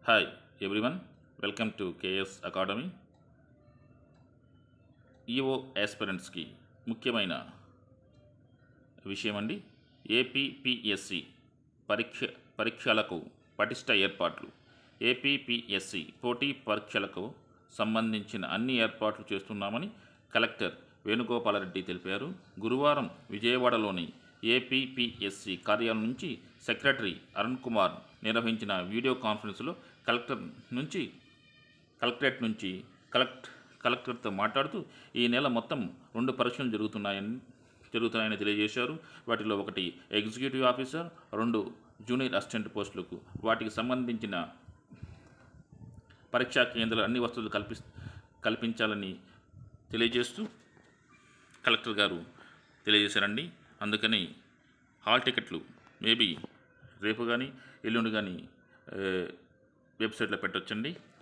hi everyone welcome to KS academy EO ఆస్పిరెంట్స్కి ముఖ్యమైన విషయం అండి ఏపీపీఎస్సి పరీక్ష పరీక్షలకు పటిష్ట ఏర్పాట్లు ఏపీపీఎస్సి పోటీ పరీక్షలకు సంబంధించిన అన్ని ఏర్పాట్లు చేస్తున్నామని కలెక్టర్ వేణుగోపాలరెడ్డి తెలిపారు గురువారం విజయవాడలోని ఏపీపీఎస్సి కార్యాలయం నుంచి సెక్రటరీ అరుణ్ కుమార్ నిర్వహించిన వీడియో కాన్ఫరెన్స్లో కలెక్టర్ నుంచి కలెక్టరేట్ నుంచి కలెక్ట్ కలెక్టర్తో మాట్లాడుతూ ఈ నెల మొత్తం రెండు పరీక్షలు జరుగుతున్నాయని జరుగుతున్నాయని తెలియజేశారు వాటిలో ఒకటి ఎగ్జిక్యూటివ్ ఆఫీసర్ రెండు జూనియర్ అసిస్టెంట్ పోస్టులకు వాటికి సంబంధించిన పరీక్షా కేంద్రాలు అన్ని వసతులు కల్పి కల్పించాలని తెలియజేస్తూ కలెక్టర్ గారు తెలియజేశారండి అందుకని హాల్ టికెట్లు మేబీ రేపు కానీ ఎల్లుండి కానీ వెబ్సైట్లో పెట్టొచ్చండి